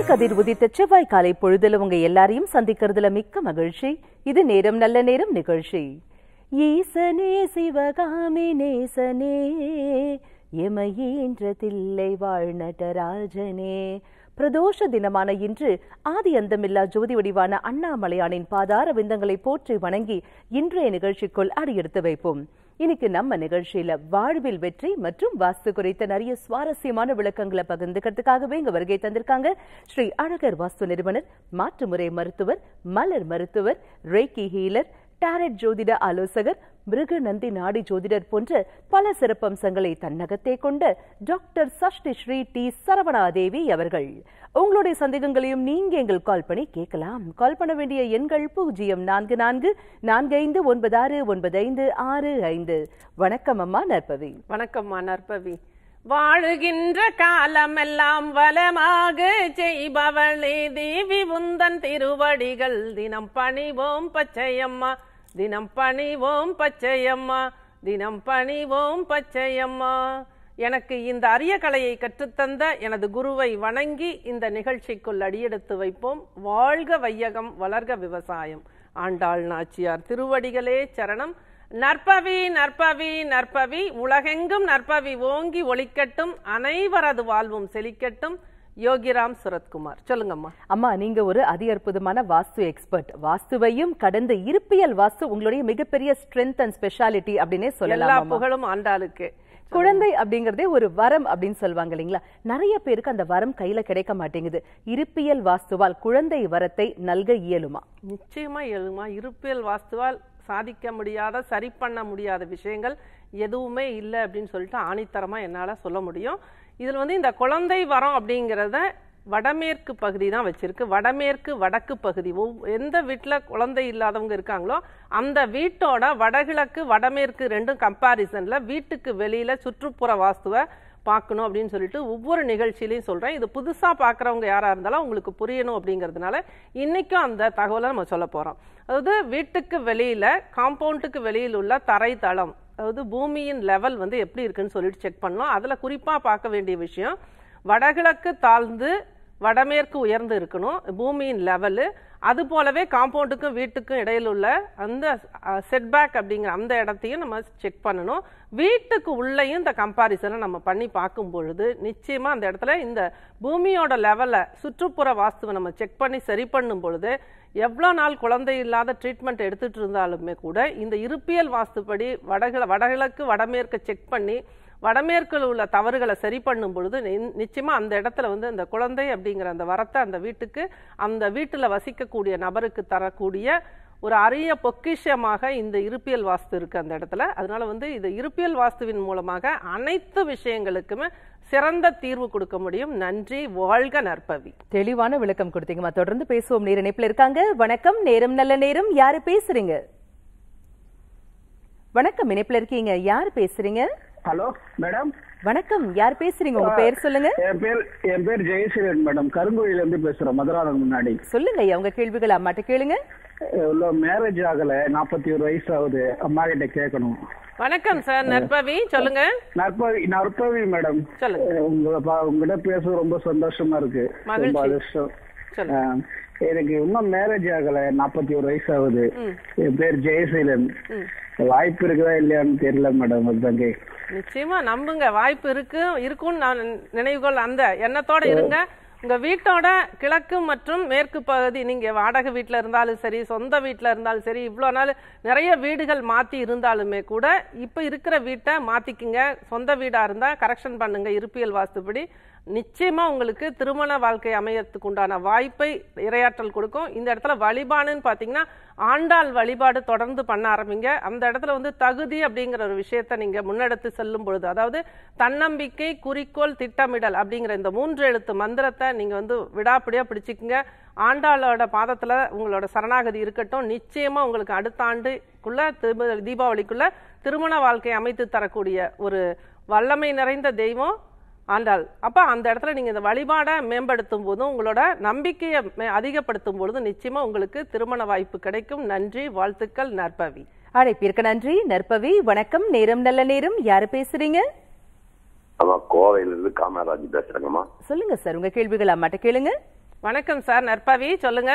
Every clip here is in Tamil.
கதிர் உதித்த செவ்வாய் காலை பொழுதுல உங்க எல்லாரையும் சந்திக்கிறதுல மிக்க மகிழ்ச்சி இது நேரம் நல்ல நேரம் நிகழ்ச்சி ஈசனே சிவகாமி நேசனே எமையீன்ற தில்லை வாழ் நடராஜனே பிரதோஷ தினமான இன்று ஆதி அந்தமில்லா ஜோதி வடிவான அண்ணாமலையானின் பாதார விந்தங்களை போற்றி வணங்கி இன்றைய நிகழ்ச்சிக்குள் அடியெடுத்து வைப்போம் இன்னைக்கு நம்ம நிகழ்ச்சியில வாழ்வில் வெற்றி மற்றும் வாஸ்து குறித்த நிறைய சுவாரஸ்யமான விளக்கங்களை பகிர்ந்துக்கிறதுக்காகவே இங்க வருகை தந்திருக்காங்க ஸ்ரீ அழகர் வாஸ்து நிறுவனர் மாற்றுமுறை மருத்துவர் மலர் மருத்துவர் ரேக்கி ஹீலர் டாரட் ஜோதிட ஆலோசகர் மிருக நந்தி நாடி ஜோதிடர் போன்ற பல சிறப்பம்சங்களை தன்னகத்தே கொண்ட டாக்டர் சஷ்டி ஸ்ரீ டி சரவணாதேவி அவர்கள் உங்களுடைய சந்தேகங்களையும் நீங்க எங்கள் கால் பண்ணி கேட்கலாம் கால் பண்ண வேண்டிய எண்கள் பூஜ்ஜியம் நான்கு நான்கு நான்கு ஐந்து ஒன்பது ஆறு ஒன்பது ஐந்து ஆறு ஐந்து வணக்கம் அம்மா நற்பவி வணக்கம்மா நற்பவி வாழுகின்ற காலமெல்லாம் வளமாக செய்பவளே தேவி உந்தன் திருவடிகள் தினம் பணிவோம் பச்சையம்மா தினம் பணிவோம் பச்சையம்மா தினம் பணிவோம் பச்சையம்மா எனக்கு இந்த அரிய கலையை கற்றுத்தந்த எனது குருவை வணங்கி இந்த நிகழ்ச்சிக்குள் அடியெடுத்து வைப்போம் வாழ்க வையகம் வளர்க விவசாயம் ஆண்டாள் நாச்சியார் திருவடிகளே சரணம் நற்பவி நற்பவி நற்பவி உலகெங்கும் நற்பவி ஓங்கி ஒளிக்கட்டும் அனைவரது வாழ்வும் செழிக்கட்டும் யோகிராம் சுரத்குமார் சொல்லுங்கம்மா அம்மா நீங்க ஒரு அதி அற்புதமான வாஸ்து எக்ஸ்பர்ட் வாஸ்துவையும் கடந்த இருப்பியல் வாஸ்து உங்களுடைய மிகப்பெரிய ஸ்ட்ரென்த் அண்ட் ஸ்பெஷாலிட்டி அப்படின்னே எல்லா சொல்லலாம் அம்மா. புகழும் ஆண்டாளுக்கு குழந்தை அப்படிங்கறதே ஒரு வரம் அப்படின்னு சொல்லுவாங்க இல்லைங்களா நிறைய பேருக்கு அந்த வரம் கையில கிடைக்க மாட்டேங்குது இருப்பியல் வாஸ்துவால் குழந்தை வரத்தை நல்க இயலுமா நிச்சயமா எழுமா இருப்பியல் வாஸ்துவால் சாதிக்க முடியாத சரி பண்ண முடியாத விஷயங்கள் எதுவுமே இல்லை அப்படின்னு சொல்லிட்டு ஆணித்தரமா என்னால சொல்ல முடியும் இதுல வந்து இந்த குழந்தை வரம் அப்படிங்கிறத வடமேற்கு பகுதி தான் வச்சிருக்கு வடமேற்கு வடக்கு பகுதி ஒவ்- எந்த வீட்டில் குழந்தை இல்லாதவங்க இருக்காங்களோ அந்த வீட்டோட வடகிழக்கு வடமேற்கு ரெண்டும் கம்பாரிசன்ல வீட்டுக்கு வெளியில சுற்றுப்புற வாஸ்துவை பார்க்கணும் அப்படின்னு சொல்லிட்டு ஒவ்வொரு நிகழ்ச்சியிலையும் சொல்றேன் இது புதுசா பார்க்குறவங்க யாரா இருந்தாலும் உங்களுக்கு புரியணும் அப்படிங்கிறதுனால இன்னைக்கும் அந்த தகவலை நம்ம சொல்ல போறோம் அதாவது வீட்டுக்கு வெளியில காம்பவுண்டுக்கு வெளியில் உள்ள தரை தளம் அதாவது பூமியின் லெவல் வந்து எப்படி இருக்குன்னு சொல்லிட்டு செக் பண்ணலாம் அதுல குறிப்பா பார்க்க வேண்டிய விஷயம் வடகிழக்கு தாழ்ந்து வடமேற்கு உயர்ந்து இருக்கணும் பூமியின் லெவலு அது போலவே காம்பவுண்டுக்கும் வீட்டுக்கும் இடையில உள்ள அந்த செட்பேக் அப்படிங்கிற அந்த இடத்தையும் நம்ம செக் பண்ணணும் வீட்டுக்கு உள்ளேயும் இந்த கம்பாரிசனை நம்ம பண்ணி பார்க்கும் பொழுது நிச்சயமா அந்த இடத்துல இந்த பூமியோட லெவலை சுற்றுப்புற வாஸ்துவை நம்ம செக் பண்ணி சரி பண்ணும் பொழுது எவ்வளோ நாள் குழந்தை இல்லாத ட்ரீட்மெண்ட் எடுத்துட்டு இருந்தாலுமே கூட இந்த இருப்பியல் வாஸ்துப்படி வடகிழ வடகிழக்கு வடமேற்கு செக் பண்ணி வடமேற்கில் உள்ள தவறுகளை சரி பண்ணும் பொழுது நி- நிச்சயமா அந்த இடத்துல வந்து அந்த குழந்தை அப்படிங்கிற அந்த வரத்தை அந்த வீட்டுக்கு அந்த வீட்டுல வசிக்கக்கூடிய நபருக்கு தரக்கூடிய ஒரு அரிய பொக்கிஷமாக இந்த இருப்பியல் வாஸ்து இருக்கு அந்த இடத்துல அதனால வந்து இது இருப்பியல் வாஸ்துவின் மூலமாக அனைத்து விஷயங்களுக்குமே சிறந்த தீர்வு கொடுக்க முடியும் நன்றி வாழ்க நற்பவி தெளிவான விளக்கம் கொடுத்தீங்கம்மா தொடர்ந்து பேசுவோம் நேர இணைப்புல இருக்காங்க வணக்கம் நேரம் நல்ல நேரம் யாரு பேசுறீங்க வணக்கம் இணைப்புல இருக்கீங்க யார் பேசுறீங்க ஹலோ மேடம் வணக்கம் யார் பேசுறீங்க உங்க பேர் சொல்லுங்க என் பேர் என் பேர் ஜெயசீலன் மேடம் கருங்குழியில இருந்து பேசுறேன் மதுராதன் முன்னாடி சொல்லுங்க ஐயா உங்க கேள்விகள் அம்மாட்ட கேளுங்க இவ்வளோ மேரேஜ் ஆகல நாற்பத்தி ஒரு வயசு ஆகுது அம்மா கிட்ட கேட்கணும் வணக்கம் சார் நற்பவி சொல்லுங்க நற்பவி நற்பவி மேடம் சொல்லுங்க. உங்களை பா- உங்ககிட்ட பேச ரொம்ப சந்தோஷமா இருக்கு மகிழ்ச்சி. ரொம்ப அதிர்ஷ்டம் சொல்லுங்க ஆ, எனக்கு இன்னும் மேரேஜ் ஆகல நாற்பத்தி ஒரு வயசு ஆகுது என் பேர் ஜெயசீலன் வாய்ப்பு இருக்குதா இல்லையான்னு தெரியல மேடம் அதுதான் கே நிச்சயமா நம்புங்க வாய்ப்பு இருக்கு இருக்கும்னு நான் நினைவுகொள் அந்த எண்ணத்தோட இருங்க உங்க வீட்டோட கிழக்கு மற்றும் மேற்கு பகுதி நீங்க வாடகை வீட்ல இருந்தாலும் சரி சொந்த வீட்ல இருந்தாலும் சரி இவ்வளோ நாள் நிறைய வீடுகள் மாத்தி இருந்தாலுமே கூட இப்ப இருக்கிற வீட்டை மாத்திக்குங்க சொந்த வீடா இருந்தா கரெக்ஷன் பண்ணுங்க இருப்பியல் வாஸ்துப்படி நிச்சயமா உங்களுக்கு திருமண வாழ்க்கை அமையறதுக்கு உண்டான வாய்ப்பை இரையாற்றல் கொடுக்கும் இந்த இடத்துல வழிபாடுன்னு பாத்தீங்கன்னா ஆண்டாள் வழிபாடு தொடர்ந்து பண்ண ஆரம்பிங்க அந்த இடத்துல வந்து தகுதி அப்படிங்கிற ஒரு விஷயத்த நீங்க முன்னெடுத்து செல்லும் பொழுது அதாவது தன்னம்பிக்கை குறிக்கோள் திட்டமிடல் அப்படிங்கிற இந்த மூன்று எழுத்து மந்திரத்தை நீங்க வந்து விடாப்பிடியா பிடிச்சிக்குங்க ஆண்டாளோட பாதத்துல உங்களோட சரணாகதி இருக்கட்டும் நிச்சயமா உங்களுக்கு அடுத்த ஆண்டுக்குள்ள திரும்ப- தீபாவளிக்குள்ள திருமண வாழ்க்கை அமைத்து தரக்கூடிய ஒரு வல்லமை நிறைந்த தெய்வம் ஆண்டாள் அப்ப அந்த இடத்துல நீங்க இந்த வழிபாடை மேம்படுத்தும் போதும் உங்களோட நம்பிக்கையை மே- அதிகப்படுத்தும் பொழுது நிச்சயமா உங்களுக்கு திருமண வாய்ப்பு கிடைக்கும் நன்றி வாழ்த்துக்கள் நற்பவி அழைப்பிற்கு நன்றி நற்பவி வணக்கம் நேரம் நல்ல நேரம் யாரு பேசுறீங்க ஆமா கோவையில இருந்து காமராஜ் பேசுறேங்கம்மா சொல்லுங்க சார் உங்க கேள்விகள் அம்மாட்ட கேளுங்க வணக்கம் சார் நற்பவி சொல்லுங்க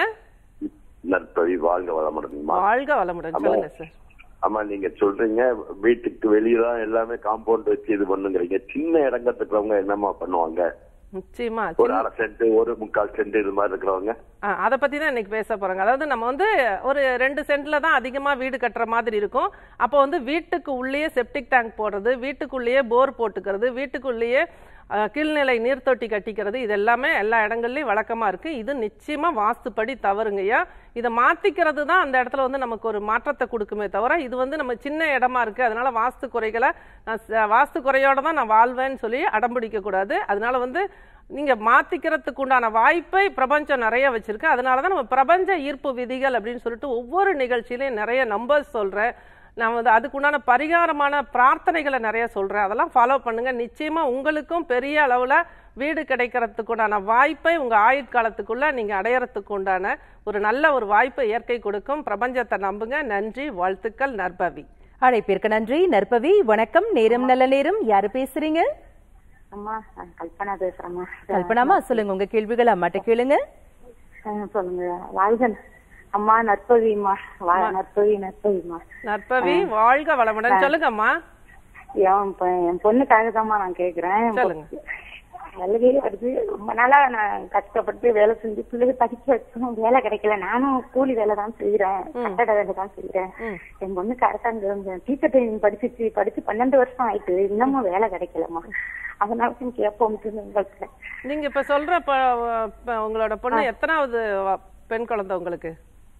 நற்பவி வாழ்க வளமுடன்மா வாழ்க வளமுடன் சொல்லுங்க சார் ஆமா நீங்க சொல்றீங்க வீட்டுக்கு வெளியே தான் எல்லாமே காம்பவுண்ட் வச்சு இது பண்ணுங்கிறீங்க சின்ன இடங்க இருக்கிறவங்க என்னம்மா பண்ணுவாங்க நிச்சயமா ஒரு அரை சென்ட் ஒரு முக்கால் சென்ட் இது மாதிரி இருக்கிறவங்க ஆ, அதை பத்தி தான் இன்னைக்கு பேச போறாங்க அதாவது நம்ம வந்து ஒரு ரெண்டு சென்ட்ல தான் அதிகமா வீடு கட்டுற மாதிரி இருக்கும் அப்போ வந்து வீட்டுக்கு உள்ளேயே செப்டிக் டேங்க் போடுறது வீட்டுக்குள்ளேயே போர் போட்டுக்கிறது வீட்டுக்குள்ளேயே ஆ, கீழ்நிலை நீர்த்தொட்டி கட்டிக்கிறது இது எல்லாமே எல்லா இடங்கள்லயும் வழக்கமா இருக்கு இது நிச்சயமா வாஸ்துப்படி தவறுங்கய்யா இதை மாத்திக்கிறது தான் அந்த இடத்துல வந்து நமக்கு ஒரு மாற்றத்தை கொடுக்குமே தவிர இது வந்து நம்ம சின்ன இடமா இருக்கு அதனால வாஸ்து குறைகளை நான் ச- வாஸ்து குறையோட தான் நான் வாழ்வேன்னு சொல்லி அடம்பிடிக்க கூடாது அதனால வந்து நீங்க மாத்திக்கிறதுக்கு உண்டான வாய்ப்பை பிரபஞ்சம் நிறைய வச்சிருக்கு அதனால தான் நம்ம பிரபஞ்ச ஈர்ப்பு விதிகள் அப்படின்னு சொல்லிட்டு ஒவ்வொரு நிகழ்ச்சியிலையும் நிறைய நம்பர்ஸ் சொல்றேன் நான் வந்து அதுக்குண்டான பரிகாரமான பிரார்த்தனைகளை நிறைய சொல்றேன் அதெல்லாம் ஃபாலோ பண்ணுங்க நிச்சயமா உங்களுக்கும் பெரிய அளவுல வீடு கிடைக்கிறதுக்கு உண்டான வாய்ப்பை உங்க ஆயுட்காலத்துக்குள்ள நீங்க அடையறதுக்கு உண்டான ஒரு நல்ல ஒரு வாய்ப்பை இயற்கை கொடுக்கும் பிரபஞ்சத்தை நம்புங்க நன்றி வாழ்த்துக்கள் நற்பவி அழைப்பிற்கு நன்றி நற்பவி வணக்கம் நேரம் நல்ல நேரம் யாரு பேசுறீங்க அம்மா நான் கல்பனா பேசுறேம்மா கல்பனாமா சொல்லுங்க உங்க கேள்விகள் அம்மாட்ட கேளுங்க ஆ, சொல்லுங்க வாழ்க அம்மா நற்பவிம்மா வா நற்பவி நற்பவிம்மா நற்பவி வாழ்க வளமுடன் சொல்லுங்கம்மா என் பொ- என் பொண்ணுக்காக தான்மா நான் கேக்குறேன் சொல்லுங்க. நல்லவே வருது ரொம்ப நாளா நான் கஷ்டப்பட்டு வேலை செஞ்சு பிள்ளைங்க படிக்க வச்சும் வேலை கிடைக்கல நானும் கூலி வேலை தான் செய்யறேன் கட்டட வேலை தான் செய்யறேன் என் பொண்ணுக்கு அரசாங்க டீச்சர் ட்ரைனிங் படிச்சிச்சு படிச்சு பன்னெண்டு வருஷம் ஆயிட்டு இன்னமும் வேலை கிடைக்கலம்மா அதனால கேட்போம்ட்டு உங்களுக்கு நீங்க இப்ப சொல்ற ப- ப- உங்களோட பொண்ணு எத்தனாவது வ- பெண் குழந்தை உங்களுக்கு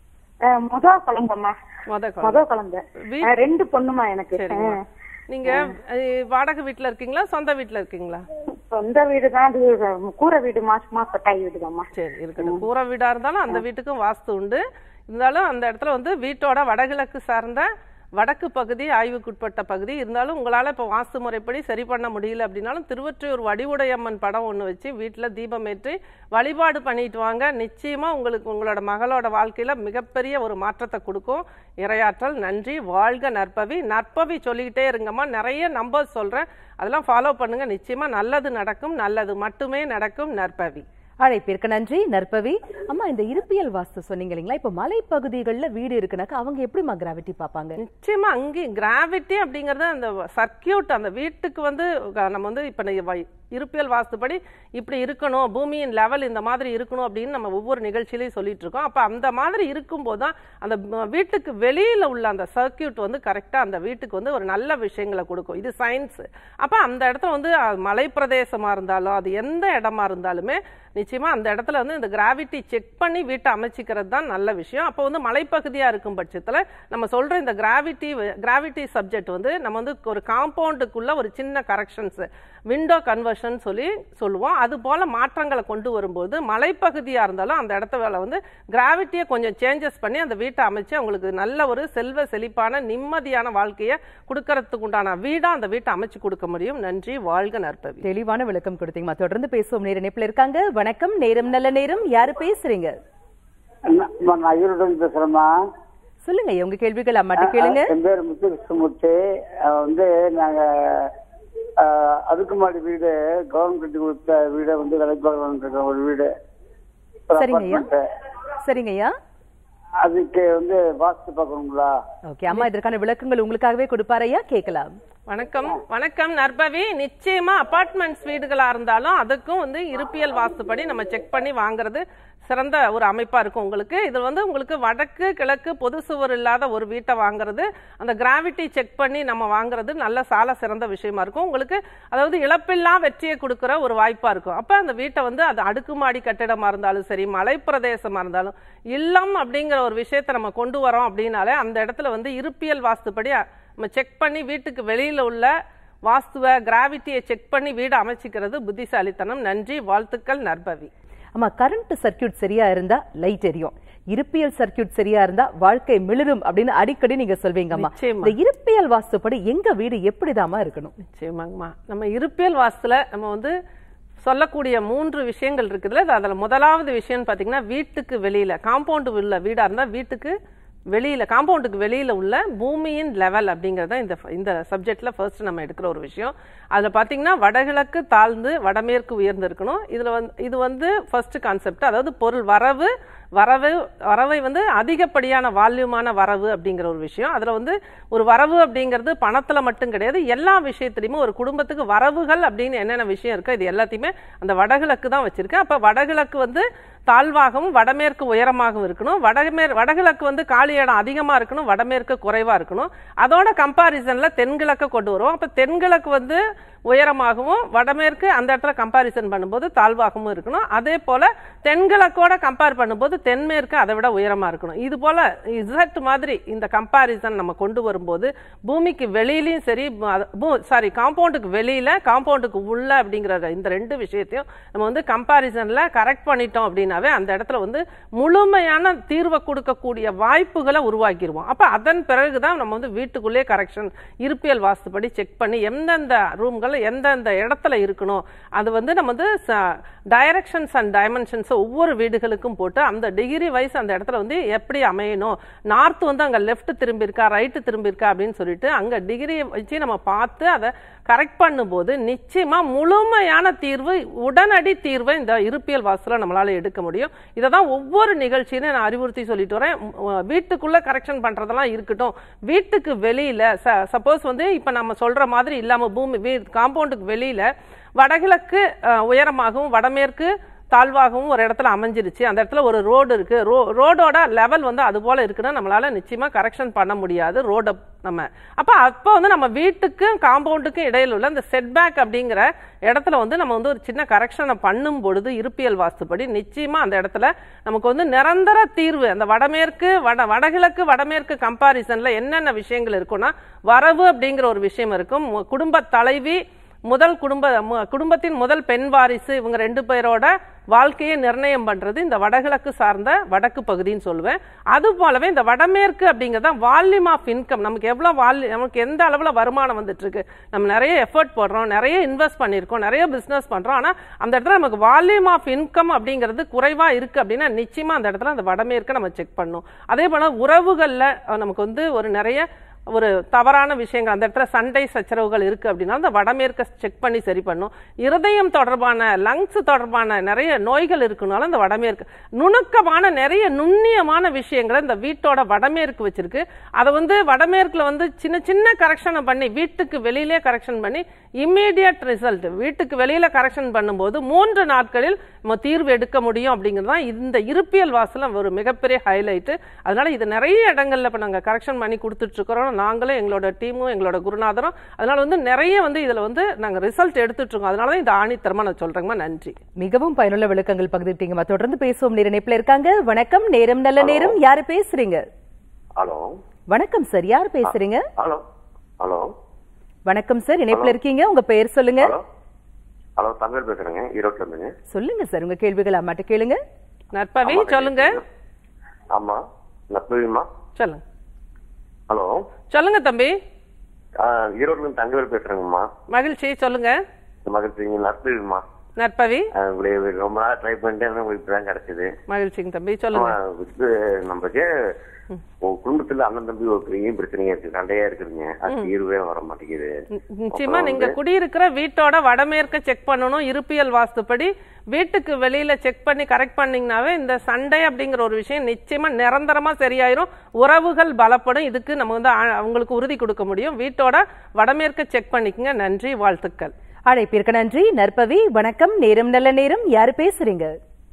அஹ் முத குழந்தைம்மா முத முத குழந்தை குழந்தை வீ- அஹ் ரெண்டு பொண்ணுமா எனக்கு சரிம்மா நீங்க அஹ், வாடகை வீட்ல இருக்கீங்களா சொந்த வீட்ல இருக்கீங்களா சொந்த வீடு தான் அது கூரை வீடு மாசமா கொட்டாய் வீடுதாம்மா சரி இருக்கட்டும் கூரை வீடா இருந்தாலும் அந்த வீட்டுக்கும் வாஸ்து உண்டு இருந்தாலும் அந்த இடத்துல வந்து வீட்டோட வடகிழக்கு சார்ந்த வடக்கு பகுதி ஆய்வுக்குட்பட்ட பகுதி இருந்தாலும் உங்களால இப்ப வாஸ்து முறைப்படி சரி பண்ண முடியல அப்படின்னாலும் திருவொற்றியூர் வடிவுடையம்மன் படம் ஒண்ணு வச்சு வீட்டுல தீபம் ஏற்றி வழிபாடு பண்ணிட்டு வாங்க நிச்சயமா உங்களுக்கு உங்களோட மகளோட வாழ்க்கையில மிகப்பெரிய ஒரு மாற்றத்தை கொடுக்கும் இரையாற்றல் நன்றி வாழ்க நற்பவி நற்பவி சொல்லிக்கிட்டே இருங்கம்மா நிறைய நம்பர் சொல்றேன் அதெல்லாம் ஃபாலோ பண்ணுங்க நிச்சயமா நல்லது நடக்கும் நல்லது மட்டுமே நடக்கும் நற்பவி அழைப்பிற்கு நன்றி நற்பவி அம்மா இந்த இருப்பியல் வாஸ்து சொன்னீங்க இல்லைங்களா இப்ப மலைப்பகுதிகள்ல வீடு இருக்குனாக்கா அவங்க எப்படிமா கிராவிட்டி பாப்பாங்க நிச்சயமா அங்கேயும் கிராவிட்டி அப்படிங்கறது அந்த சர்க்கியூட் அந்த வீட்டுக்கு வந்து க- நம்ம வந்து இப்ப நீ வை- இருப்பியல் வாஸ்துப்படி இப்படி இருக்கணும் பூமியின் லெவல் இந்த மாதிரி இருக்கணும் அப்படின்னு நம்ம ஒவ்வொரு நிகழ்ச்சியிலையும் சொல்லிட்டு இருக்கோம் அப்ப அந்த மாதிரி இருக்கும்போது தான் அந்த ம- வீட்டுக்கு வெளியில உள்ள அந்த சர்க்கியூட் வந்து கரெக்டா அந்த வீட்டுக்கு வந்து ஒரு நல்ல விஷயங்களை கொடுக்கும் இது சயின்ஸ் அப்ப அந்த இடத்துல வந்து அஹ், மலை பிரதேசமா இருந்தாலும் அது எந்த இடமா இருந்தாலுமே நிச்சயமா அந்த இடத்துல வந்து இந்த கிராவிட்டி செக் பண்ணி வீட்டை அமைச்சிக்கிறது தான் நல்ல விஷயம் அப்போ வந்து மலைப்பகுதியா இருக்கும் பட்சத்துல நம்ம சொல்ற இந்த கிராவிட்டி கிராவிட்டி சப்ஜெக்ட் வந்து நம்ம வந்து ஒரு காம்பவுண்டுக்குள்ள ஒரு சின்ன கரெக்ஷன்ஸ் விண்டோ கன்வர்ஷன் சொல்லி சொல்லுவோம் அது போல மாற்றங்களை கொண்டு வரும்போது மலைப்பகுதியா இருந்தாலும் அந்த இடத்துல வந்து கிராவிட்டியை கொஞ்சம் சேஞ்சஸ் பண்ணி அந்த வீட்டை அமைச்சு அவங்களுக்கு நல்ல ஒரு செல்வ செழிப்பான நிம்மதியான வாழ்க்கையை கொடுக்கறதுக்கு உண்டான வீடா அந்த வீட்டை அமைச்சு கொடுக்க முடியும் நன்றி வாழ்க நற்பவி தெளிவான விளக்கம் கொடுத்தீங்கம்மா தொடர்ந்து பேசுவோம் நேர இணைப்புல இருக்காங்க வணக்கம் நேரம் நல்ல நேரம் யாரு பேசுறீங்க அம்மா, நான் ஈரோடு பேசுறேம்மா சொல்லுங்க உங்க கேள்விகள் அம்மாட்ட கேளுங்க என் பேர் முத்து கிருஷ்ணமூர்த்தி அஹ் வந்து நாங்க அஹ், அடுக்குமாடி வீடு கவர்மெண்ட் கட்டி கொடுத்த வீடை வந்து விலைக்கு பார்க்கலாம்னு இருக்கோம் ஒரு வீடு ஒரு சரிங்கய்யா apartment. சரிங்கய்யா அதுக்கு வந்து வாஸ்து பார்க்கணுங்களா ஓகே அம்மா இதற்கான விளக்கங்கள் உங்களுக்காகவே கொடுப்பாரையா கேட்கலாம் வணக்கம் வணக்கம் நற்பவி நிச்சயமா அபார்ட்மெண்ட்ஸ் வீடுகளா இருந்தாலும் அதுக்கும் வந்து இருப்பியல் வாஸ்துப்படி நம்ம செக் பண்ணி வாங்குறது சிறந்த ஒரு அமைப்பா இருக்கும் உங்களுக்கு இது வந்து உங்களுக்கு வடக்கு கிழக்கு பொது சுவர் இல்லாத ஒரு வீட்டை வாங்குறது அந்த கிராவிட்டி செக் பண்ணி நம்ம வாங்குறது நல்ல சால சிறந்த விஷயமா இருக்கும் உங்களுக்கு அதாவது இழப்பில்லா வெற்றியை கொடுக்கிற ஒரு வாய்ப்பா இருக்கும் அப்ப அந்த வீட்டை வந்து அது அடுக்குமாடி கட்டிடமா இருந்தாலும் சரி மலைப்பிரதேசமா இருந்தாலும் இல்லம் அப்படிங்கிற ஒரு விஷயத்தை நம்ம கொண்டு வரோம் அப்படின்னாலே அந்த இடத்துல வந்து இருப்பியல் வாஸ்துப்படி நம்ம செக் பண்ணி வீட்டுக்கு வெளியில உள்ள வாஸ்துவ கிராவிட்டியை செக் பண்ணி வீடு அமைச்சிக்கிறது புத்திசாலித்தனம் நன்றி வாழ்த்துக்கள் நற்பவி அம்மா கரண்ட் சர்க்கியூட் சரியா இருந்தா லைட் எரியும் இருப்பியல் சர்க்கியூட் சரியா இருந்தா வாழ்க்கை மிளிரும் அப்படின்னு அடிக்கடி நீங்க சொல்வீங்கம்மா நிச்சயமா. இந்த இருப்பியல் வாஸ்துப்படி எங்க வீடு எப்படிதாம்மா இருக்கணும் நிச்சயமாங்கம்மா நம்ம இருப்பியல் வாஸ்துல நம்ம வந்து சொல்லக்கூடிய மூன்று விஷயங்கள் இருக்குதுல்ல அது அதுல முதலாவது விஷயம்னு பாத்தீங்கன்னா வீட்டுக்கு வெளியில காம்பவுண்ட் உள்ள வீடா இருந்தா வீட்டுக்கு வெளியில காம்பவுண்டுக்கு வெளியில உள்ள பூமியின் லெவல் அப்படிங்கறத இந்த இந்த சப்ஜெக்ட்ல ஃபர்ஸ்ட் நம்ம எடுக்கிற ஒரு விஷயம் அதுல பாத்தீங்கன்னா வடகிழக்கு தாழ்ந்து வடமேற்கு உயர்ந்து இருக்கணும் இதுல வந்து இது வந்து ஃபர்ஸ்ட் கான்செப்ட் அதாவது பொருள் வரவு வரவு வரவை வந்து அதிகப்படியான வால்யூமான வரவு அப்படிங்கிற ஒரு விஷயம் அதுல வந்து ஒரு வரவு அப்படிங்கிறது பணத்துல மட்டும் கிடையாது எல்லா விஷயத்துலையுமே ஒரு குடும்பத்துக்கு வரவுகள் அப்படின்னு என்னென்ன விஷயம் இருக்கோ இது எல்லாத்தையுமே அந்த வடகிழக்கு தான் வச்சிருக்கேன் அப்ப வடகிழக்கு வந்து தாழ்வாகவும் வடமேற்கு உயரமாகவும் இருக்கணும் வடமேற் வடகிழக்கு வந்து காலி இடம் அதிகமா இருக்கணும் வடமேற்கு குறைவா இருக்கணும் அதோட கம்பாரிசன்ல தென்கிழக்கு கொண்டு வருவோம் அப்ப தென்கிழக்கு வந்து உயரமாகவும் வடமேற்கு அந்த இடத்துல கம்பாரிசன் பண்ணும்போது தாழ்வாகவும் இருக்கணும் அதே போல தென்கிழக்கோட கம்பேர் பண்ணும்போது தென்மேற்கு அதை விட உயரமா இருக்கணும் இது போல இசட் மாதிரி இந்த கம்பாரிசன் நம்ம கொண்டு வரும்போது பூமிக்கு வெளியிலயும் சரி சாரி காம்பவுண்டுக்கு வெளியில காம்பவுண்டுக்கு உள்ள அப்படிங்கிற இந்த ரெண்டு விஷயத்தையும் நம்ம வந்து கம்பாரிசன்ல கரெக்ட் பண்ணிட்டோம் அப்படின்னாவே அந்த இடத்துல வந்து முழுமையான தீர்வை கொடுக்கக்கூடிய வாய்ப்புகளை உருவாக்கிடுவோம் அப்ப அதன் பிறகுதான் நம்ம வந்து வீட்டுக்குள்ளே கரெக்ஷன் இருப்பியல் வாஸ்துப்படி செக் பண்ணி எந்தெந்த ரூம்கள் எந்தெந்த இடத்துல இருக்கணும் அது வந்து நம்ம வந்து டைரக்ஷன்ஸ் அண்ட் டைமென்ஷன்ஸ் ஒவ்வொரு வீடுகளுக்கும் போட்டு அந்த டிகிரி வைஸ் அந்த இடத்துல வந்து எப்படி அமையணும் நார்த் வந்து அங்க லெஃப்ட் திரும்பி இருக்கா ரைட்டு திரும்பி இருக்கா அப்படின்னு சொல்லிட்டு அங்க டிகிரி வச்சு நம்ம பார்த்து அதை கரெக்ட் பண்ணும்போது நிச்சயமா முழுமையான தீர்வு உடனடி தீர்வை இந்த இருப்பியல் வாசல நம்மளால எடுக்க முடியும் இதை தான் ஒவ்வொரு நிகழ்ச்சியும் நான் அறிவுறுத்தி சொல்லிட்டு வரேன் உம், வீட்டுக்குள்ள கரெக்ஷன் பண்றதெல்லாம் இருக்கட்டும் வீட்டுக்கு வெளியில சப்போஸ் வந்து இப்ப நம்ம சொல்ற மாதிரி இல்லாம பூமி காம்பவுண்டுக்கு வெளியில வடகிழக்கு அஹ், உயரமாகவும் வடமேற்கு தாழ்வாகவும் ஒரு இடத்துல அமைஞ்சிருச்சு அந்த இடத்துல ஒரு ரோடு இருக்கு ரோ ரோடோட லெவல் வந்து அது போல இருக்குன்னா நம்மளால நிச்சயமா கரெக்ஷன் பண்ண முடியாது ரோட நம்ம அப்ப அப்போ வந்து நம்ம வீட்டுக்கும் காம்பவுண்டுக்கும் இடையில உள்ள இந்த செட்பேக் அப்படிங்கிற இடத்துல வந்து நம்ம வந்து ஒரு சின்ன கரெக்ஷனை பண்ணும் பொழுது இருப்பியல் வாஸ்துப்படி நிச்சயமா அந்த இடத்துல நமக்கு வந்து நிரந்தர தீர்வு அந்த வடமேற்கு வட வடகிழக்கு வடமேற்கு கம்பாரிசன்ல என்னென்ன விஷயங்கள் இருக்கும்னா வரவு அப்படிங்கிற ஒரு விஷயம் இருக்கும் மு- குடும்ப தலைவி முதல் குடும்ப மு- குடும்பத்தின் முதல் பெண் வாரிசு இவங்க ரெண்டு பேரோட வாழ்க்கையை நிர்ணயம் பண்றது இந்த வடகிழக்கு சார்ந்த வடக்கு பகுதின்னு சொல்லுவேன் அது போலவே இந்த வடமேற்கு அப்படிங்கிறது வால்யூம் ஆஃப் இன்கம் நமக்கு எவ்வளவு வால்யூ நமக்கு எந்த அளவுல வருமானம் வந்துட்டு இருக்கு நம்ம நிறைய எஃபர்ட் போடுறோம் நிறைய இன்வெஸ்ட் பண்ணியிருக்கோம் நிறைய பிசினஸ் பண்றோம் ஆனா அந்த இடத்துல நமக்கு வால்யூம் ஆஃப் இன்கம் அப்படிங்கிறது குறைவா இருக்கு அப்படின்னா நிச்சயமா அந்த இடத்துல அந்த வடமேற்கு நம்ம செக் பண்ணணும் அதே போல உறவுகள்ல அஹ், நமக்கு வந்து ஒரு நிறைய ஒரு தவறான விஷயங்கள் அந்த இடத்துல சண்டை சச்சரவுகள் இருக்கு அப்படின்னா அந்த வடமேற்க செக் பண்ணி சரி பண்ணும் இருதயம் தொடர்பான லங்ஸ் தொடர்பான நிறைய நோய்கள் இருக்குனாலும் அந்த வடமேற்கு நுணுக்கமான நிறைய நுண்ணியமான விஷயங்களை இந்த வீட்டோட வடமேற்கு வச்சிருக்கு அதை வந்து வடமேற்குல வந்து சின்ன சின்ன கரெக்ஷனை பண்ணி வீட்டுக்கு வெளியிலே கரெக்ஷன் பண்ணி இம்மீடியட் ரிசல்ட் வீட்டுக்கு வெளியில கரெக்ஷன் பண்ணும்போது மூன்று நாட்களில் நம்ம தீர்வு எடுக்க முடியும் அப்படிங்கிறது தான் இந்த இருப்பியல் வாசல ஒரு மிகப்பெரிய ஹைலைட் அதனால இது நிறைய இடங்கள்ல இப்ப நாங்க கரெக்ஷன் பண்ணி கொடுத்துட்டு இருக்கிறோம் நாங்களும் எங்களோட டீமும் எங்களோட குருநாதரும் அதனால வந்து நிறைய வந்து இதுல வந்து நாங்க ரிசல்ட் எடுத்துட்டு இருக்கோம் அதனால தான் இந்த ஆணித்தரமா நான் சொல்றேங்கம்மா நன்றி மிகவும் பயனுள்ள விளக்கங்கள் பகிர்ந்துட்டீங்கம்மா தொடர்ந்து பேசுவோம் நேர இணைப்புல இருக்காங்க வணக்கம் நேரம் நல்ல நேரம் யாரு பேசுறீங்க ஹலோ வணக்கம் சார் யார் பேசுறீங்க ஹலோ ஹலோ வணக்கம் சார் இணைப்புல இருக்கீங்க உங்க பெயர் சொல்லுங்க ஹலோ ஹலோ தமிழ் பேசுறேங்க ஈரோட்ல இருந்துங்க சொல்லுங்க சார் உங்க கேள்விகள் அம்மாட்ட கேளுங்க நற்பவி சொல்லுங்க ஆமா நட்புமா சொல்லுங்க ஹலோ சொல்லுங்க தம்பி ஈரோட்ல இருந்து தங்கவேல் பேசுறேங்கம்மா மகிழ்ச்சி சொல்லுங்க மகிழ்ச்சிங்க நட்புமா நற்பவி உங்களை ரொம்ப நாள் ட்ரை பண்ணிட்டே இருந்தேன் உங்களுக்கு இப்பதான் கிடைச்சது மகிழ்ச்சிங்க தம்பி சொல்லுங்க ஆமா, இது நமக்கு உங்க குடும்பத்துல அண்ணன் தம்பி ஒரு பெரிய பிரச்சனையா இருக்கு சண்டையா இருக்குதுங்க அது தீர்வே வர மாட்டேங்குது நி- நிச்சயமா நீங்க குடியிருக்கிற வீட்டோட வடமேற்க செக் பண்ணணும் இருப்பியல் வாஸ்துப்படி வீட்டுக்கு வெளியில செக் பண்ணி கரெக்ட் பண்ணீங்கனாவே இந்த சண்டை அப்படிங்கிற ஒரு விஷயம் நிச்சயமா நிரந்தரமா சரியாயிரும் உறவுகள் பலப்படும் இதுக்கு நம்ம வந்து ஆ- அவங்களுக்கு உறுதி கொடுக்க முடியும் வீட்டோட வடமேற்க செக் பண்ணிக்கங்க நன்றி வாழ்த்துக்கள் அழைப்பிற்கு நன்றி நற்பவி வணக்கம் நேரம் நல்ல நேரம் யாரு பேசுறீங்க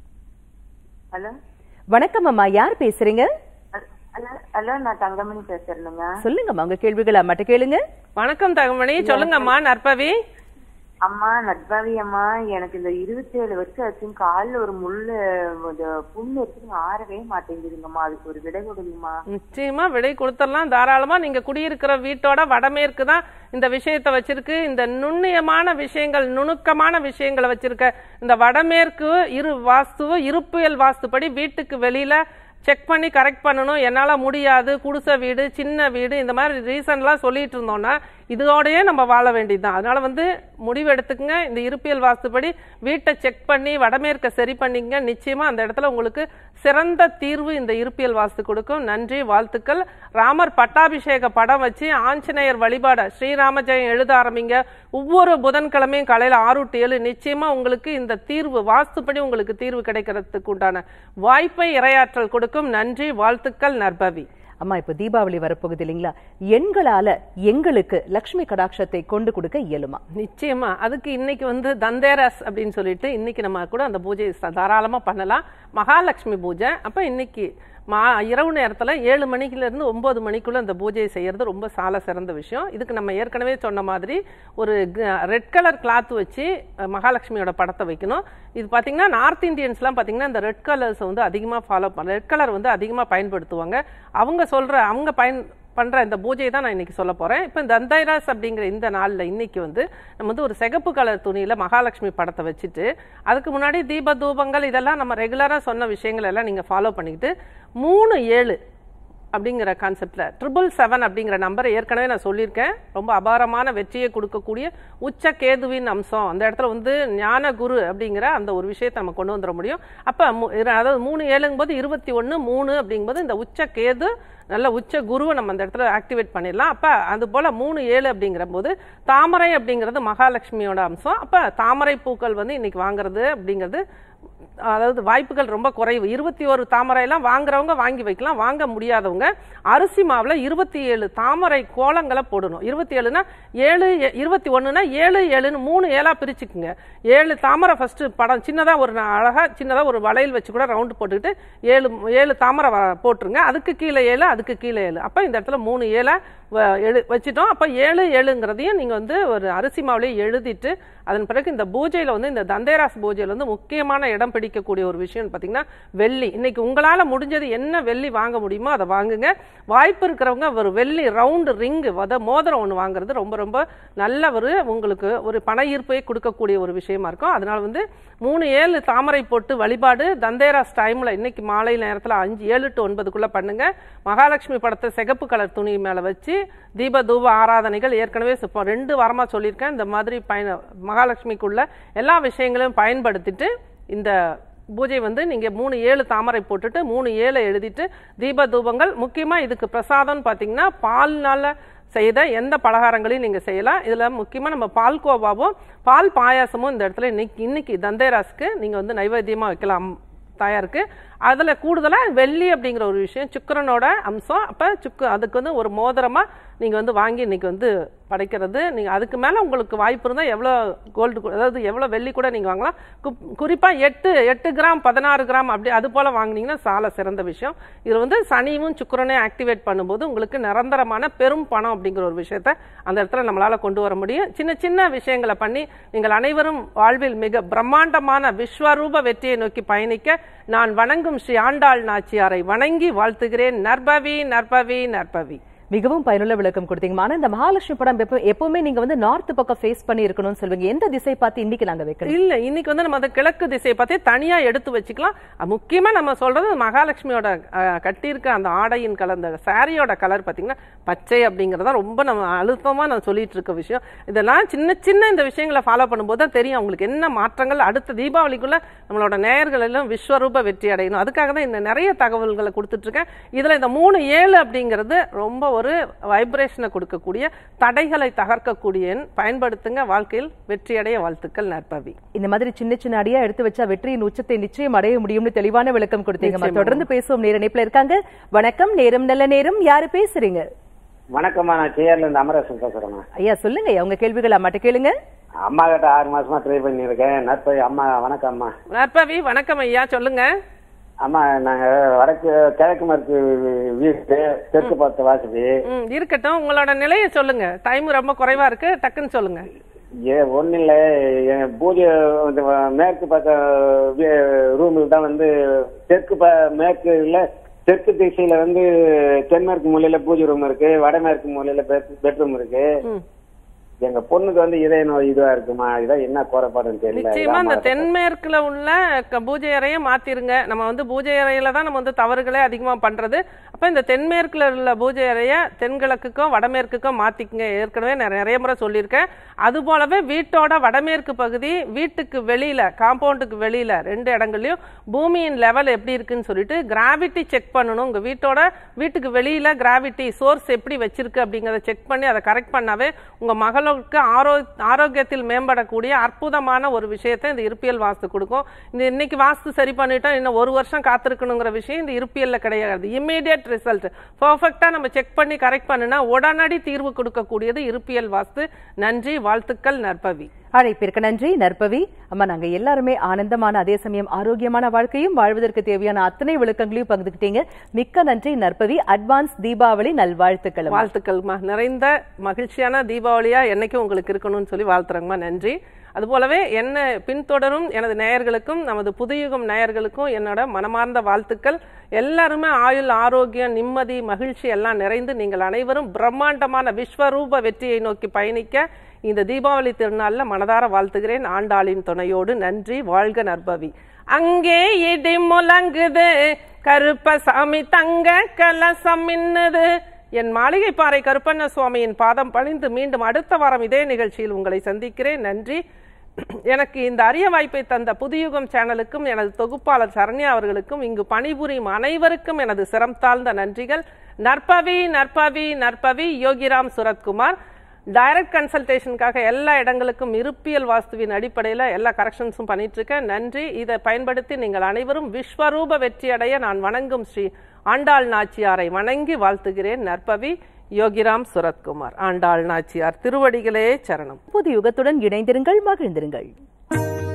ஹலோ வணக்கம் அம்மா யார் பேசுறீங்க ஹலோ ஹலோ நான் தங்கமணி பேசுறேனுங்க சொல்லுங்கம்மா உங்க கேள்விகள் அம்மாட்ட கேளுங்க வணக்கம் தகமணி சொல்லுங்கம்மா நற்பவி அம்மா நட்பாவி அம்மா எனக்கு இந்த இருபத்தி ஏழு வருஷம் ஆச்சு கால்ல ஒரு முள்ளு இது புண்ணு இருக்குங்க ஆறவே மாட்டேங்குதுங்கம்மா அதுக்கு ஒரு விடை கொடுங்கம்மா நிச்சயமா விடை கொடுத்துடலாம் தாராளமா நீங்க குடியிருக்கிற வீட்டோட வடமேற்கு தான் இந்த விஷயத்தை வச்சிருக்கு இந்த நுண்ணியமான விஷயங்கள் நுணுக்கமான விஷயங்களை வச்சிருக்க இந்த வடமேற்கு இரு வாஸ்துவ இருப்பியல் வாஸ்துப்படி வீட்டுக்கு வெளியில செக் பண்ணி கரெக்ட் பண்ணணும் என்னால முடியாது குடிசை வீடு சின்ன வீடு இந்த மாதிரி ரீசன்லாம் சொல்லிட்டு இருந்தோம்னா இதோடயே நம்ம வாழ வேண்டியதுதான் அதனால வந்து முடிவு எடுத்துக்கங்க இந்த இருப்பியல் வாஸ்துப்படி வீட்டை செக் பண்ணி வடமேற்க சரி பண்ணிக்கங்க நிச்சயமா அந்த இடத்துல உங்களுக்கு சிறந்த தீர்வு இந்த இருப்பியல் வாஸ்து கொடுக்கும் நன்றி வாழ்த்துக்கள் ராமர் பட்டாபிஷேக படம் வச்சு ஆஞ்சநேயர் வழிபாட ஸ்ரீராம ஜெயம் எழுத ஆரம்பிங்க ஒவ்வொரு புதன்கிழமையும் காலையில ஆறு டு ஏழு நிச்சயமா உங்களுக்கு இந்த தீர்வு வாஸ்துப்படி உங்களுக்கு தீர்வு கிடைக்கிறதுக்கு உண்டான வாய்ப்பை இரையாற்றல் கொடுக்கும் நன்றி வாழ்த்துக்கள் நற்பவி அம்மா இப்ப தீபாவளி வரப்போகுது இல்லைங்களா எண்களால எங்களுக்கு லக்ஷ்மி கடாட்சத்தை கொண்டு கொடுக்க இயலுமா நிச்சயமா அதுக்கு இன்னைக்கு வந்து தந்தேரஸ் அப்படின்னு சொல்லிட்டு இன்னைக்கு நம்ம கூட அந்த பூஜையை ச- தாராளமா பண்ணலாம் மகாலட்சுமி பூஜை அப்ப இன்னைக்கு மா இரவு நேரத்துல ஏழு மணிக்குல இருந்து ஒன்பது மணிக்குள்ள அந்த பூஜையை செய்யறது ரொம்ப சால சிறந்த விஷயம் இதுக்கு நம்ம ஏற்கனவே சொன்ன மாதிரி ஒரு ரெட் கலர் கிளாத் வச்சு அஹ், மகாலட்சுமியோட படத்தை வைக்கணும் இது பாத்தீங்கன்னா நார்த் இந்தியன்ஸ்லாம் பாத்தீங்கன்னா இந்த ரெட் கலர்ஸ் வந்து அதிகமா ஃபாலோ பண்ண ரெட் கலர் வந்து அதிகமா பயன்படுத்துவாங்க அவங்க சொல்ற அவங்க பயன் பண்ற இந்த பூஜையை தான் நான் இன்னைக்கு சொல்ல போறேன் இப்போ இந்த தந்தைராஸ் அப்படிங்கிற இந்த நாள்ல இன்னைக்கு வந்து நம்ம வந்து ஒரு சிகப்பு கலர் துணியில மகாலட்சுமி படத்தை வச்சுட்டு அதுக்கு முன்னாடி தீப தூபங்கள் இதெல்லாம் நம்ம ரெகுலரா சொன்ன விஷயங்கள் எல்லாம் நீங்க ஃபாலோ பண்ணிக்கிட்டு மூணு ஏழு அப்படிங்கிற கான்செப்ட்ல ட்ரிபிள் செவன் அப்படிங்கிற நம்பரை ஏற்கனவே நான் சொல்லியிருக்கேன் ரொம்ப அபாரமான வெற்றியை கொடுக்கக்கூடிய உச்ச கேதுவின் அம்சம் அந்த இடத்துல வந்து ஞான குரு அப்படிங்கிற அந்த ஒரு விஷயத்தை நம்ம கொண்டு வந்துட முடியும் அப்ப மு- இரு- அதாவது மூணு ஏழுங்கும் போது இருபத்தி ஒன்று மூணு அப்படிங்கும்போது இந்த உச்ச கேது நல்ல உச்ச குருவை நம்ம அந்த இடத்துல ஆக்டிவேட் பண்ணிடலாம் அப்ப அது போல மூணு ஏழு அப்படிங்கிற போது தாமரை அப்படிங்கிறது மகாலட்சுமியோட அம்சம் அப்ப தாமரை பூக்கள் வந்து இன்னைக்கு வாங்குறது அப்படிங்கிறது அதாவது வாய்ப்புகள் ரொம்ப குறைவு இருபத்தி ஒரு தாமரையெல்லாம் வாங்குறவங்க வாங்கி வைக்கலாம் வாங்க முடியாதவங்க அரிசி மாவுல இருபத்தி ஏழு தாமரை கோலங்களை போடணும் இருபத்தி ஏழுனா ஏழு எ- இருபத்தி ஒண்ணுனா ஏழு ஏழுன்னு மூணு ஏழா பிரிச்சுக்குங்க ஏழு தாமரை ஃபர்ஸ்ட் படம் சின்னதா ஒரு ந- அழகா சின்னதா ஒரு வளையல் வச்சு கூட ரவுண்ட் போட்டுக்கிட்டு ஏழு ஏழு தாமரை வ- போட்டுருங்க அதுக்கு கீழே ஏழு அதுக்கு கீழே ஏழு அப்ப இந்த இடத்துல மூணு ஏழை வ- எழு வச்சிட்டோம் அப்ப ஏழு ஏழுங்கிறதையும் நீங்க வந்து ஒரு அரிசி மாவுலயே எழுதிட்டு அதன் பிறகு இந்த பூஜையில வந்து இந்த தந்தேராஸ் பூஜையில வந்து முக்கியமான இடம் பிடிக்கக்கூடிய ஒரு விஷயம் பாத்தீங்கன்னா வெள்ளி இன்னைக்கு உங்களால முடிஞ்சது என்ன வெள்ளி வாங்க முடியுமோ அதை வாங்குங்க வாய்ப்பு இருக்கிறவங்க ஒரு வெள்ளி ரவுண்டு ரிங்கு வத மோதிரம் ஒன்று வாங்குறது ரொம்ப ரொம்ப நல்ல ஒரு உங்களுக்கு ஒரு பண ஈர்ப்பை கொடுக்கக்கூடிய ஒரு விஷயமா இருக்கும் அதனால வந்து மூணு ஏழு தாமரை போட்டு வழிபாடு தந்தேராஸ் டைம்ல இன்னைக்கு மாலை நேரத்துல அஞ்சு ஏழு டு ஒன்பதுக்குள்ள பண்ணுங்க மகாலட்சுமி படத்தை சிகப்பு கலர் துணி மேல வச்சு தீப தூப ஆராதனைகள் ஏற்கனவே இப்போ ரெண்டு வாரமா சொல்லியிருக்கேன் இந்த மாதிரி பயன மகாலட்சுமிக்குள்ள எல்லா விஷயங்களையும் பயன்படுத்திட்டு இந்த பூஜை வந்து நீங்க மூணு ஏழு தாமரை போட்டுட்டு மூணு ஏழை எழுதிட்டு தீப தூபங்கள் முக்கியமா இதுக்கு பிரசாதம்னு பாத்தீங்கன்னா பால்னால செய்த எந்த பலகாரங்களையும் நீங்க செய்யலாம் இதுல முக்கியமா நம்ம பால்கோவாவும் பால் பாயாசமும் இந்த இடத்துல இன்னைக்கு இன்னைக்கு தந்தேராஸ்க்கு நீங்க வந்து நைவேத்தியமா வைக்கலாம் தாயாருக்கு அதுல கூடுதலா வெள்ளி அப்படிங்கிற ஒரு விஷயம் சுக்கிரனோட அம்சம் அப்ப சுக்கு அதுக்கு வந்து ஒரு மோதிரமா நீங்க வந்து வாங்கி இன்னைக்கு வந்து படைக்கிறது நீங்க அதுக்கு மேல உங்களுக்கு வாய்ப்பு இருந்தா எவ்வளவு கோல்டு அதாவது எவ்வளவு வெள்ளி கூட நீங்க வாங்கலாம் கு- குறிப்பா எட்டு எட்டு கிராம் பதினாறு கிராம் அப்படி அது போல வாங்குனீங்கன்னா சால சிறந்த விஷயம் இது வந்து சனியும் சுக்கிரனையும் ஆக்டிவேட் பண்ணும்போது உங்களுக்கு நிரந்தரமான பெரும் பணம் அப்படிங்கிற ஒரு விஷயத்த அந்த இடத்துல நம்மளால கொண்டு வர முடியும் சின்ன சின்ன விஷயங்களை பண்ணி நீங்கள் அனைவரும் வாழ்வில் மிக பிரம்மாண்டமான விஸ்வரூப வெற்றியை நோக்கி பயணிக்க நான் வணங்கும் ஸ்ரீ ஆண்டாள் நாச்சியாரை வணங்கி வாழ்த்துகிறேன் நற்பவி நற்பவி நற்பவி மிகவும் பயனுள்ள விளக்கம் கொடுத்தீங்கம்மா ஆனா இந்த மகாலட்சுமி படம் எப்ப- எப்பவுமே நீங்க வந்து நார்த் பக்கம் ஃபேஸ் பண்ணி இருக்கணும்னு சொல்லுவீங்க எந்த திசை பார்த்து இன்னைக்கு நாங்க வைக்கணும் இல்ல இன்னைக்கு வந்து நம்ம அந்த கிழக்கு திசையை பத்தி தனியா எடுத்து வச்சுக்கலாம் அஹ் முக்கியமா நம்ம சொல்றது மகாலட்சுமியோட அஹ், கட்டியிருக்க அந்த ஆடையின் கலர் அந்த சாரியோட கலர் பாத்தீங்கன்னா பச்சை அப்படிங்கறத ரொம்ப நம்ம அழுத்தமா நான் சொல்லிட்டு இருக்க விஷயம் இதெல்லாம் சின்ன சின்ன இந்த விஷயங்களை ஃபாலோ பண்ணும்போது தான் தெரியும் அவங்களுக்கு என்ன மாற்றங்கள் அடுத்த தீபாவளிக்குள்ள நம்மளோட நேயர்கள் எல்லாம் விஸ்வரூப வெற்றி அடையணும் அதுக்காக தான் இந்த நிறைய தகவல்களை கொடுத்துட்டு இருக்கேன் இதுல இந்த மூணு ஏழு அப்படிங்கிறது ரொம்ப ஒரு வைப்ரேஷனை கொடுக்கக்கூடிய தடைகளை தகர்க்கக்கூடிய எண். பயன்படுத்துங்க வாழ்க்கையில் வெற்றியடைய வாழ்த்துக்கள் நற்பவி இந்த மாதிரி சின்ன சின்ன அடியா எடுத்து வச்சா வெற்றியின் உச்சத்தை நிச்சயம் அடைய முடியும்னு தெளிவான விளக்கம் கொடுத்தீங்கம்மா நிச்சயமா. தொடர்ந்து பேசுவோம் நேர இணைப்புல இருக்காங்க வணக்கம் நேரம் நல்ல நேரம் யாரு பேசுறீங்க வணக்கம்மா நான் சேரில் இருந்து அமரேசன் பேசுறேம்மா ஐயா சொல்லுங்க ஐயா, உங்க கேள்விகள் அம்மாட்ட கேளுங்க அம்மா கிட்ட ஆறு மாசமா ட்ரை பண்ணியிருக்கேன் நற்பை அம்மா வணக்கம் அம்மா நற்பவி வணக்கம் ஐயா சொல்லுங்க அம்மா நாங்க வடக்கு கிழக்கு மேற்கு வீடு தெற்கு பார்த்த வாசதி ம் இருக்கட்டும் உங்களோட நிலையை சொல்லுங்க டைம் ரொம்ப குறைவா இருக்கு டக்குன்னு சொல்லுங்க ஏ ஒன்றும் இல்லை என் பூஜை இந்த மேற்கு பார்த்த ரூமுக்கு தான் வந்து தெற்கு ப மேற்கு இல்லை தெற்கு திசையில வந்து தென்மேற்கு மூலையில பூஜை ரூம் இருக்கு வடமேற்கு மூலையில பெட்ரூம் இருக்கு ம் எங்க பொண்ணுக்கு வந்து இதய நோய் இதுவா இருக்குமா இதான் என்ன குறைபாடுன்னு தெரியல நிச்சயமா இந்த இதான் தென்மேற்குல உள்ள க- பூஜை அறையை மாத்திருங்க நம்ம வந்து பூஜை அறையில தான் நம்ம வந்து தவறுகளே அதிகமா பண்றது அப்ப இந்த தென்மேற்குல உள்ள பூஜை அறைய தென்கிழக்குக்கும் வடமேற்குக்கும் மாத்திக்கங்க ஏற்கனவே நான் நிறைய முறை சொல்லியிருக்கேன் அது போலவே வீட்டோட வடமேற்கு பகுதி வீட்டுக்கு வெளியில காம்பவுண்டுக்கு வெளியில ரெண்டு இடங்கள்லயும் பூமியின் லெவல் எப்படி இருக்குன்னு சொல்லிட்டு கிராவிட்டி செக் பண்ணணும் உங்க வீட்டோட வீட்டுக்கு வெளியில கிராவிட்டி சோர்ஸ் எப்படி வச்சிருக்கு அப்படிங்கறத செக் பண்ணி அதை கரெக்ட் பண்ணாவே உங்க மகளுக்கு ஆரோ ஆரோக்கியத்தில் மேம்படக்கூடிய அற்புதமான ஒரு விஷயத்தை இந்த இருப்பியல் வாஸ்து கொடுக்கும் இந்த இன்னைக்கு வாஸ்து சரி பண்ணிட்டோம் இன்னும் ஒரு வருஷம் காத்திருக்கணுங்கிற விஷயம் இந்த இருப்பியல்ல கிடையாது இம்மீடியட் ரிசல்ட் பர்ஃபெக்டா நம்ம செக் பண்ணி கரெக்ட் பண்ணுனா உடனடி தீர்வு கொடுக்கக்கூடியது இருப்பியல் வாஸ்து நன்றி வாழ்த்துக்கள் நற்பவி அழைப்பிற்கு நன்றி நற்பவி அம்மா நாங்க எல்லாருமே ஆனந்தமான அதே சமயம் ஆரோக்கியமான வாழ்க்கையும் வாழ்வதற்கு தேவையான அத்தனை விளக்கங்களையும் பகிர்ந்துக்கிட்டீங்க மிக்க நன்றி நற்பவி அட்வான்ஸ் தீபாவளி நல்வாழ்த்துக்கள் அம்மா. வாழ்த்துக்கள்மா நிறைந்த மகிழ்ச்சியான தீபாவளியா என்னைக்கும் உங்களுக்கு இருக்கணும்னு சொல்லி வாழ்த்துறேங்கம்மா நன்றி அதுபோலவே என்ன பின்தொடரும் எனது நேயர்களுக்கும் நமது புதுயுகம் நேயர்களுக்கும் என்னோட மனமார்ந்த வாழ்த்துக்கள் எல்லாருமே ஆயுள் ஆரோக்கியம் நிம்மதி மகிழ்ச்சி எல்லாம் நிறைந்து நீங்கள் அனைவரும் பிரம்மாண்டமான விஸ்வரூப வெற்றியை நோக்கி பயணிக்க இந்த தீபாவளி திருநாள்ல மனதார வாழ்த்துகிறேன் ஆண்டாளின் துணையோடு நன்றி வாழ்க நற்பவி அங்கே இடி முழங்குது கருப்பசாமி தங்க கலசம் மின்னுது என் மாளிகை பாறை கருப்பண்ண சுவாமியின் பாதம் பணிந்து மீண்டும் அடுத்த வாரம் இதே நிகழ்ச்சியில் உங்களை சந்திக்கிறேன் நன்றி எனக்கு இந்த அரிய வாய்ப்பை தந்த புதுயுகம் சேனலுக்கும் எனது தொகுப்பாளர் சரண்யா அவர்களுக்கும் இங்கு பணிபுரியும் அனைவருக்கும் எனது சிரம் தாழ்ந்த நன்றிகள் நற்பவி நற்பவி நற்பவி யோகிராம் சுரத்குமார் டைரக்ட் கன்சல்டேஷனுக்காக எல்லா இடங்களுக்கும் இருப்பியல் வாஸ்துவின் அடிப்படையில் எல்லா கரெக்ஷன்ஸும் பண்ணிட்டு இருக்கேன் நன்றி இதை பயன்படுத்தி நீங்கள் அனைவரும் விஸ்வரூப வெற்றியடைய நான் வணங்கும் ஸ்ரீ ஆண்டாள் நாச்சியாரை வணங்கி வாழ்த்துகிறேன் நற்பவி யோகிராம் சுரத்குமார் ஆண்டாள் நாச்சியார் திருவடிகளே சரணம் புது யுகத்துடன் இணைந்திருங்கள் மகிழ்ந்திருங்கள்